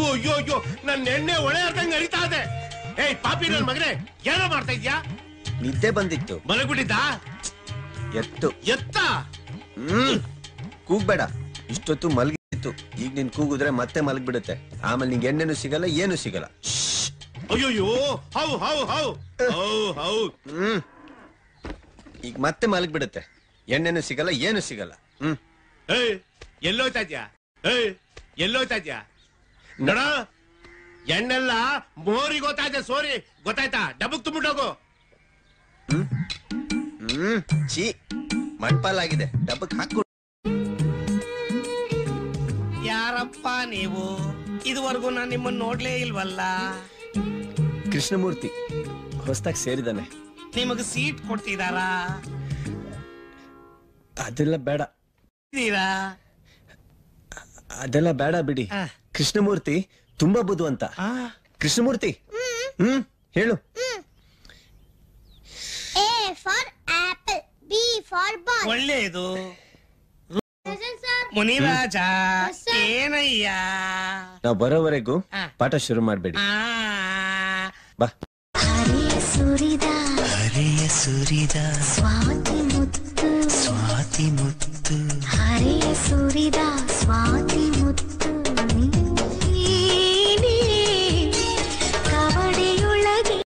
ಅಯ್ಯೋ ಅಯ್ಯೋ ನನ್ನ ಎಣ್ಣೆ ಒಳೆ ಅರ್ಧಂಗ್ ಹರಿತಾ ಇದೆ ಏಯ್ ಪಾಪಿ ನನ್ ಮಗನೇ ಏನೋ ಮಾಡ್ತಾ ಇದ್ಯಾ ನಿದ್ದೆ ಬಂದಿತ್ತು ಮಲಗ್ಬಿಟ್ಟಿದ್ದ ಎತ್ತು ಎತ್ತ ಹ್ಮ್ ಕೂಗ್ಬೇಡ ಇಷ್ಟೊತ್ತು ಮಲಗಿತ್ತು ಈಗ ನೀನ್ ಕೂಗಿದ್ರೆ ಮತ್ತೆ ಮಲಗ್ಬಿಡುತ್ತೆ ಆಮೇಲೆ ನಿಂಗೆ ಎಣ್ಣೆನು ಸಿಗಲ್ಲ ಏನು ಸಿಗಲ್ಲ ಅಯ್ಯೋಯ್ಯೋ ಹೌ ಹೌ ಹೌ ಹೌ ಹೌ ಹ್ಮ್ ಈಗ ಮತ್ತೆ ಮಲಗ್ಬಿಡುತ್ತೆ ಎಣ್ಣೆನು ಸಿಗಲ್ಲ ಏನು ಸಿಗಲ್ಲ ಹ್ಮ್ ಏಯ್ ಎಲ್ಲೋಯ್ತಾ ಇದ್ಯಾ ಏಯ್ ಎಲ್ಲೋಯ್ತಾ ಇದ್ಯಾ ನೋಡ ಎಣ್ಣೆಲ್ಲ ಮೋರಿಗೆ ಗೊತ್ತಾಯ್ತೆ ಸೋರಿ ಗೊತ್ತಾಯ್ತಾ ಡಬ್ಬಕ್ ತುಂಬಿಟ್ಟೋಗು ಹ್ಮ್ ಚೀ ಮಣ್ಪಾಲಾಗಿದೆ ಡಬ್ಬಕ್ ಹಾಕು ಯಾರಪ್ಪ ನೀವು ಇದುವರೆಗೂ ನಾನು ನಿಮ್ಮನ್ನ ನೋಡ್ಲೇ ಇಲ್ವಲ್ಲ ಕೃಷ್ಣಮೂರ್ತಿ ಹೊಸದಾಗಿ ಸೇರಿದಾನೆ ನಿಮಗೆ ಸೀಟ್ ಕೊಡ್ತಿದಾರಾ ಅದೆಲ್ಲ ಬೇಡ ಇದ್ದೀರಾ ಅದೆಲ್ಲ ಬೇಡ ಬಿಡಿ ಆ. ಕೃಷ್ಣಮೂರ್ತಿ ತುಂಬಾ ಬುದ್ಧಿವಂತ ಆ, ಕೃಷ್ಣಮೂರ್ತಿ ಹ್ಮ್ ಹೇಳು A for apple. B for ball. ಒಳ್ಳೇದು Present, sir. Muniraja Yes, sir. ಏನಯ್ಯ ನಾವು ಬರೋವರೆಗೂ ಆ. ಪಾಠ ಶುರು ಮಾಡ್ಬೇಡಿ ಆ ಬಾ ಹರಿಯ ಸುರಿದ ಹರಿಯ ಸುರಿದ ಸ್ವಾತ